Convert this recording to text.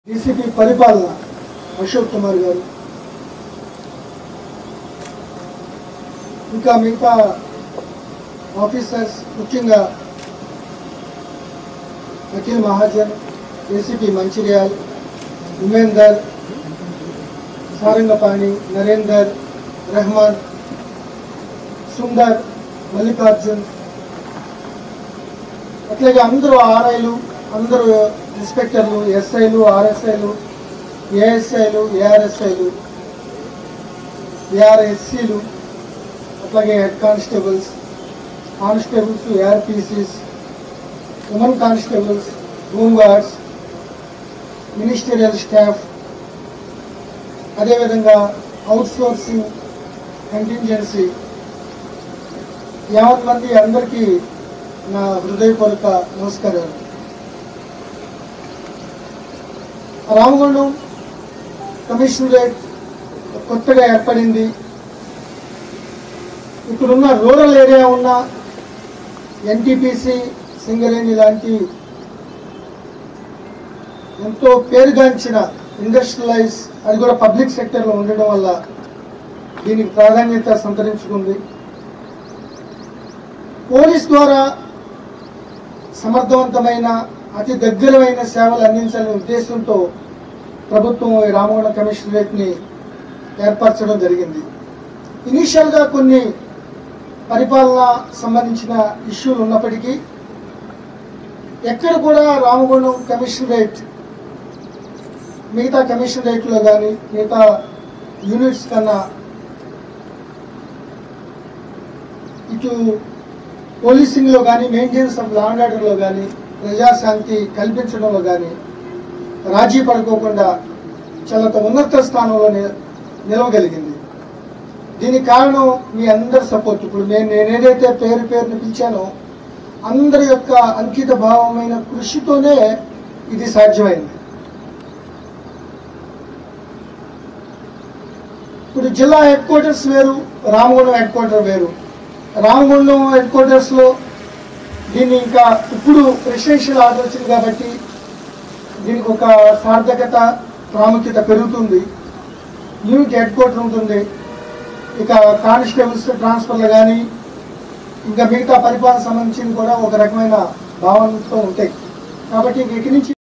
DCP పరిపాలన అశోక్ కుమార్ గారు ఇంకా మిగతా ఆఫీసర్స్ ముఖ్యంగా అఖిల్ మహాజన్ ఏసీపీ మంచిర్యాల్ ఉమేందర్ సారంగపాణి నరేందర్ రెహమాన్ సుందర్ మల్లికార్జున్ అట్లాగే అందరూ ఆర్ఐలు అందరూ ఇన్స్పెక్టర్లు ఎస్ఐలు ఆర్ఎస్ఐలు ఏఎస్ఐలు ఏఆర్ఎస్ఐలు ఏఆర్ఎస్సీలు అట్లాగే head constables constables ARPCs women constables home guards ministerial staff అదేవిధంగా అవుట్ సోర్సింగ్ కంటింజెన్సీ యావత్ మంది అందరికీ నా హృదయపూర్వక నమస్కారాలు రామగుండం కమిషనరేట్ కొత్తగా ఏర్పడింది ఇక్కడున్న రూరల్ ఏరియా ఉన్న ఎన్టీపీసీ సింగరేణి లాంటి ఎంతో పేరుగాంచిన ఇండస్ట్రియలైజ్ అది కూడా పబ్లిక్ సెక్టర్లో ఉండడం వల్ల దీనికి ప్రాధాన్యత సంతరించుకుంది పోలీస్ ద్వారా సమర్థవంతమైన అతి దగ్గరమైన సేవలు అందించాలనే ఉద్దేశంతో ప్రభుత్వం ఈ రామగుండం కమిషనరేట్ని ఏర్పరచడం జరిగింది ఇనీషియల్గా కొన్ని పరిపాలన సంబంధించిన ఇష్యూలు ఉన్నప్పటికీ ఎక్కడ కూడా రామగుండం కమిషనరేట్ మిగతా కమిషనరేట్లో కానీ మిగతా యూనిట్స్ కన్నా ఇటు పోలీసింగ్లో కానీ మెయింటెనెన్స్ ఆఫ్ లా అండ్ ఆర్డర్లో కానీ ప్రజాశాంతి కల్పించడంలో కానీ రాజీ పడుకోకుండా చాలా ఉన్నత స్థానంలో ని- నిలవగలిగింది దీనికి కారణం మీ అందరి సపోర్ట్ ఇప్పుడు నేను నేను ఏదైతే పేరు పేరుని పిలిచానో అందరి యొక్క అంకిత భావమైన కృషితోనే ఇది సాధ్యమైంది ఇప్పుడు జిల్లా హెడ్ క్వార్టర్స్ వేరు రామగుండం హెడ్ క్వార్టర్ వేరు రామగుండం హెడ్ క్వార్టర్స్లో దీన్ని ఇంకా ఇప్పుడు ప్రెసిడెన్షియల్ ఆర్డర్ వచ్చింది కాబట్టి దీనికి ఒక సార్థకత ప్రాముఖ్యత పెరుగుతుంది యూనిట్ హెడ్ క్వార్టర్ ఉంటుంది ఇక కానిస్టేబుల్స్ ట్రాన్స్ఫర్లు కానీ ఇంకా మిగతా పరిపాలన సంబంధించింది కూడా ఒక రకమైన భావనతో ఉంటాయి కాబట్టి ఇక ఇక్కడి నుంచి